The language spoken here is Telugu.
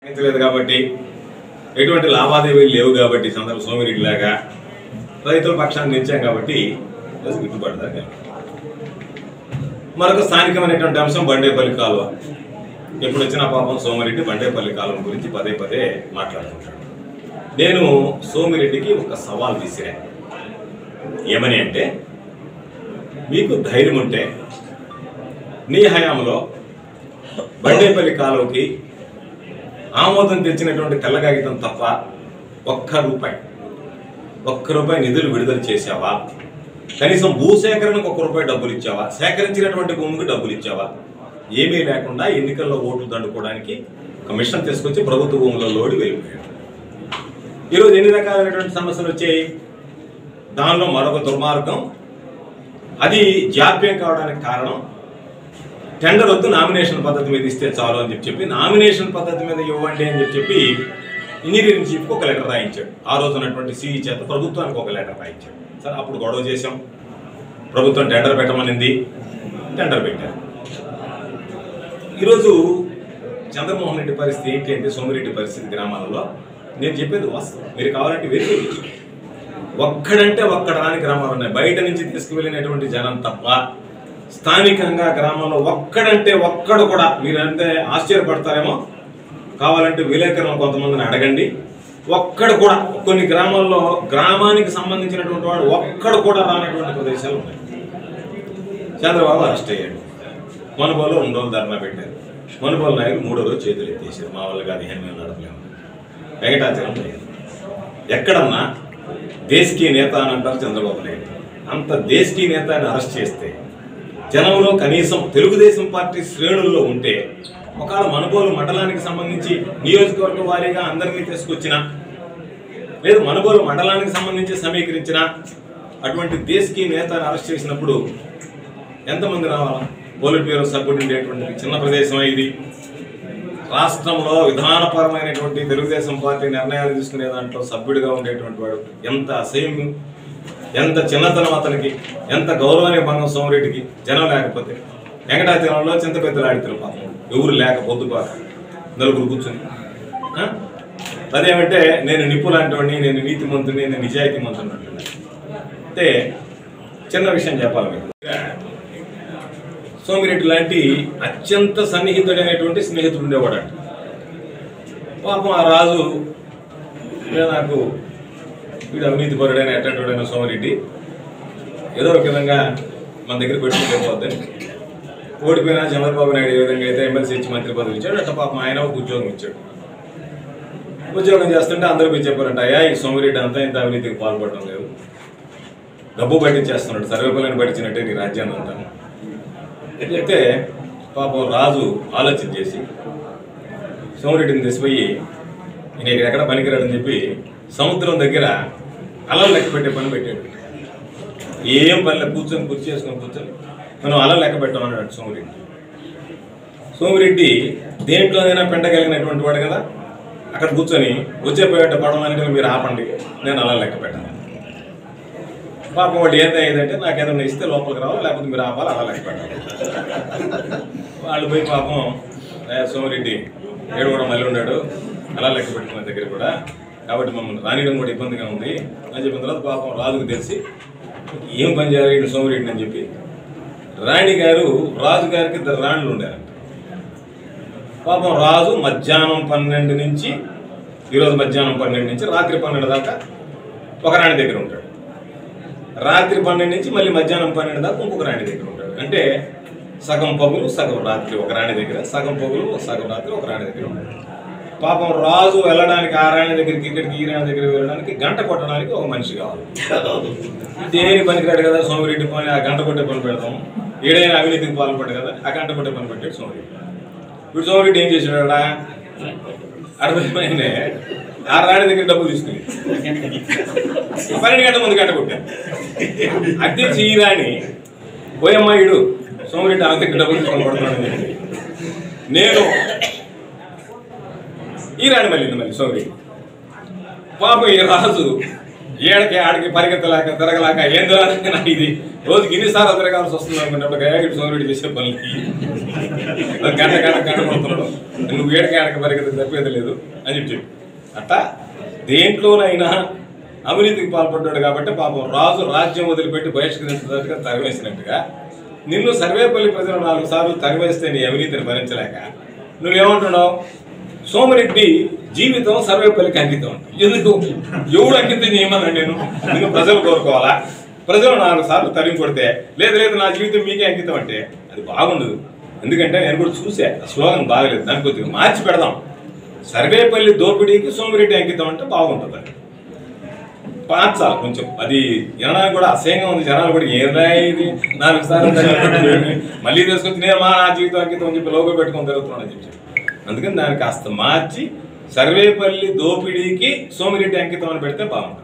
లేదు కాబట్టి ఎటువంటి లావాదేవీలు లేవు కాబట్టి ఈ సందర్భ సోమిరెడ్డి లాగా రైతుల పక్షాన్ని నిలిచాం కాబట్టి ఈరోజు గిట్టుబాటు ధర కలిగింది. మరొక స్థానికమైనటువంటి అంశం బండేపల్లి కాలువ ఎప్పుడు వచ్చినా పాపం సోమిరెడ్డి బండేపల్లి కాలువ గురించి పదే పదే మాట్లాడుతుంటాడు నేను సోమిరెడ్డికి ఒక సవాల్ తీసిరా ఏమని అంటే మీకు ధైర్యం ఉంటే నీ హయాంలో బండేపల్లి కాలువకి ఆమోదం తెచ్చినటువంటి తెల్ల కాగితం తప్ప ఒక్క రూపాయి ఒక్క రూపాయి నిధులు విడుదల చేశావా కనీసం భూసేకరణకు ఒక్క రూపాయి డబ్బులు ఇచ్చావా సేకరించినటువంటి భూమికి డబ్బులు ఇచ్చావా ఏమీ లేకుండా ఎన్నికల్లో ఓట్లు దండుకోవడానికి కమిషన్ తీసుకొచ్చి ప్రభుత్వ భూములలో లోడి వెళ్ళిపోయాడు ఈరోజు ఎన్ని రకాలైనటువంటి సమస్యలు వచ్చాయి దానిలో మరొక దుర్మార్గం అది జాప్యం కావడానికి కారణం టెండర్ వద్దు నామినేషన్ పద్ధతి మీద ఇస్తే చాలు అని చెప్పి చెప్పి నామినేషన్ పద్ధతి మీద ఇవ్వండి అని చెప్పి చెప్పి ఇంజనీరింగ్ చీఫ్కి ఒక లెటర్ రాయించాడు ఆ రోజు ఉన్నటువంటి సిఈ చేత ప్రభుత్వానికి ఒక లెటర్ రాయించాడు సరే అప్పుడు గొడవ చేశాం ప్రభుత్వం టెండర్ పెట్టమనింది టెండర్ పెట్టారు ఈరోజు చంద్రమోహన్ రెడ్డి పరిస్థితి ఏంటి అంటే సోమిరెడ్డి పరిస్థితి గ్రామాలలో నేను చెప్పేది వాస్తవం మీరు కావాలంటే వెరిఫై చేసుకోండి. ఒక్కడంటే ఒక్కడ రాని గ్రామాలు ఉన్నాయి బయట నుంచి తీసుకువెళ్ళినటువంటి జనం తప్ప స్థానికంగా గ్రామంలో ఒక్కడంటే ఒక్కడు కూడా మీరు అంటే ఆశ్చర్యపడతారేమో కావాలంటే విలేకరులను కొంతమందిని అడగండి ఒక్కడు కూడా కొన్ని గ్రామాల్లో గ్రామానికి సంబంధించినటువంటి వాడు ఒక్కడు కూడా రానటువంటి ప్రదేశాలు ఉన్నాయి చంద్రబాబు అరెస్ట్ అయ్యాడు మనుబోలు రెండు రోజులు ధర్నా పెట్టారు మనుబోలు నాయకులు మూడో రోజు చేతులు ఎత్తేసారు మా వాళ్ళు కాదు ఏం మేము నడపలేము వెంకటాచలం లేదు ఎక్కడన్నా దేశకీ నేత అని అంటారు చంద్రబాబు నాయుడు అంత దేశకీ నేత అని అరెస్ట్ చేస్తే జనంలో కనీసం తెలుగుదేశం పార్టీ శ్రేణుల్లో ఉంటే ఒకవేళ మనుబోలు మండలానికి సంబంధించి నియోజకవర్గ వారీగా అందరినీ తీసుకొచ్చిన లేదు మనుబోలు మండలానికి సంబంధించి సమీకరించిన అటువంటి దేశకీ నేతను అరెస్ట్ చేసినప్పుడు ఎంతమంది రావాలా పోలిట్ బ్యూరో సభ్యుడు ఉండేటువంటి చిన్న ప్రదేశం ఇది రాష్ట్రంలో విధానపరమైనటువంటి తెలుగుదేశం పార్టీ నిర్ణయాలు తీసుకునే దాంట్లో సభ్యుడిగా ఉండేటువంటి వాడు ఎంత అసహ్యం ఎంత చిన్నతనం అతనికి ఎంత గౌరవానికి భంగం సోమరెడ్డికి జనం లేకపోతే వెంకటాచలంలో చింత పెద్దలాడితే పాపం ఎవరు లేక పొద్దుపాక నలుగురు కూర్చుని ఆ? అదేమంటే నేను నిప్పులాంటి వాడిని నేను నీతిమంతుని నేను నిజాయితీ మంతుని అంటే చిన్న విషయం చెప్పాలి మీకు సోమిరెడ్డి లాంటి అత్యంత సన్నిహితుడైనటువంటి స్నేహితుడు ఉండేవాడట పాపం ఆ రాజు "ఏ నాకు వీడు అవినీతి పరుడైన ఎట్టడైన సోమిరెడ్డి ఏదో ఒక విధంగా మన దగ్గర పెట్టుకుంటే పోద్దని ఓడిపోయిన చంద్రబాబు నాయుడు ఏ విధంగా అయితే ఎమ్మెల్సీ ఇచ్చి మంత్రి పదవి ఇచ్చాడు అట్ట పాపం ఆయన ఒక ఉద్యోగం ఇచ్చాడు ఉద్యోగం చేస్తుంటే అందరూ పోయి చెప్పారంట అయ్యా ఈ సోమిరెడ్డి అంతా ఇంత అవినీతికి పాల్పడడం లేదు డబ్బు పట్టించేస్తున్నాడు సర్వేపల్లిని పట్టించినట్టే నీ రాజ్యాన్ని అంటాను అయితే పాపం రాజు ఆలోచన చేసి సోమరెడ్డిని తీసిపోయి ఈయన ఇక్కడ ఎక్కడ పనికిరాడని చెప్పి సముద్రం దగ్గర అలలు లెక్క పెట్టే పని పెట్టాడు ఏం పనిలో కూర్చొని కుర్చీ చేసుకొని కూర్చొని మనం అలలు లెక్క పెట్టమన్నాడు సోమిరెడ్డి సోమిరెడ్డి దేంట్లోనైనా పెంటగలిగినటువంటి వాడు కదా అక్కడ కూర్చొని వచ్చే పోయేట పడమని మీరు ఆపండి నేను అలా లెక్క పెట్టాను పాపం వాడు ఏం అయ్యేదంటే నాకు ఏదైనా ఇస్తే లోపలికి రావాలి లేకపోతే మీరు ఆపాలి అలా లెక్క పెట్టాలి వాళ్ళు పోయి పాపం "ఏ, సోమిరెడ్డి ఏడు కూడా మళ్ళీ ఉన్నాడు అలా లెక్క పెట్టుకున్న దగ్గర కూడా కాబట్టి మమ్మల్ని రానియడం కూడా ఇబ్బందిగా ఉంది అని చెప్పిన తర్వాత పాపం రాజుకు తెలిసి ఏం పని చేయాలి ఈయన సోమిరెడ్డిని అని చెప్పి రాణి గారు రాజు గారికి ఇద్దరు రాణులు ఉండారంట పాపం రాజు మధ్యాహ్నం పన్నెండు నుంచి ఈరోజు మధ్యాహ్నం పన్నెండు నుంచి రాత్రి పన్నెండు దాకా ఒక రాణి దగ్గర ఉంటాడు రాత్రి పన్నెండు నుంచి మళ్ళీ మధ్యాహ్నం పన్నెండు దాకా ఇంకొక రాణి దగ్గర ఉంటాడు అంటే సగం పగులు సగం రాత్రి ఒక రాణి దగ్గర సగం పగులు సగం రాత్రి ఒక రాణి దగ్గర ఉంటాడు పాపం రాజు వెళ్ళడానికి ఆ రాణి దగ్గరికి ఇక్కడికి ఈ రాణి దగ్గరికి వెళ్ళడానికి గంట కొట్టడానికి ఒక మనిషి కావాలి దేని పనికిరాడు కదా సోమిరెడ్డి పని ఆ గంట కొట్టే పని పెడతాం ఏడైనా అవినీతికి పాల్పడ్డు కదా ఆ గంట కొట్టే పని పెట్టాడు సోమిరెడ్డి ఇప్పుడు సోమిరెడ్డి ఏం చేసాడా అర్థమైపోయిందే ఆ రాణి దగ్గర డబ్బులు తీసుకుని పన్నెండు గంటల ముందు గంట కొట్టాను అధ్యక్ష ఈ రాణి పోయమ్మాయుడు సోమిరెడ్డి ఆమె దగ్గర డబ్బులు తీసుకొని కొడుతున్నాడని చెప్పి నేను ఈ రాణి మళ్ళీ మళ్ళీ సోమిరెడ్డి పాపం ఈ రాజు ఏడకి ఆడికి పరిగెత్తలేక తిరగలేక ఏం తిరగలేక నాకు ఇది రోజుకి ఇన్నిసార్లు తిరగాల్సి వస్తుంది అనుకున్నప్పుడు గయాగిడి సోమరెడ్డి చేసే పని గంట గంట గంట కొడుతున్నాడు నువ్వు ఏడకి ఆడకి పరిగెత్త తప్పేది లేదు అని చెప్పి చెప్పి అట్టా దేంట్లోనైనా అవినీతికి పాల్పడ్డాడు కాబట్టి పాపం రాజు రాజ్యం వదిలిపెట్టి బహిష్కరించినట్టుగా తరివేసినట్టుగా నిన్ను సర్వేపల్లి ప్రజలు నాలుగు సార్లు తరివేస్తే నీ అవినీతిని భరించలేక నువ్వేమంటున్నావు సోమరెడ్డి జీవితం సర్వేపల్లికి అంకితం అంట ఎందుకు ఎవడు అంకితం చేయమన్నాడు నేను నిన్ను ప్రజలు కోరుకోవాలా ప్రజలు నాలుగు సార్లు తరిమి కొడితే లేదు లేదు నా జీవితం మీకే అంకితం అంటే అది బాగుండదు ఎందుకంటే నేను కూడా చూసా ఆ స్లోగన్ బాగలేదు దాన్ని కొద్దిగా మార్చి పెడదాం సర్వేపల్లి దోపిడీకి సోమిరెడ్డి అంకితం అంటే బాగుంటుంది అది మార్చాలి కొంచెం అది వినడానికి కూడా అసహ్యంగా ఉంది జనాలు కూడా ఏదా ఇది నాలుగు సార్లు తగిలిపెట్టుకొని మళ్ళీ తీసుకొచ్చి నేను మా నా జీవితం అంకితం అని చెప్పి లోగో పెట్టుకొని తిరుగుతున్నాను అని చెప్పి అందుకని దాన్ని కాస్త మార్చి సర్వేపల్లి దోపిడీకి సోమిరెడ్డి అంకితం అని పెడితే బాగుంటుంది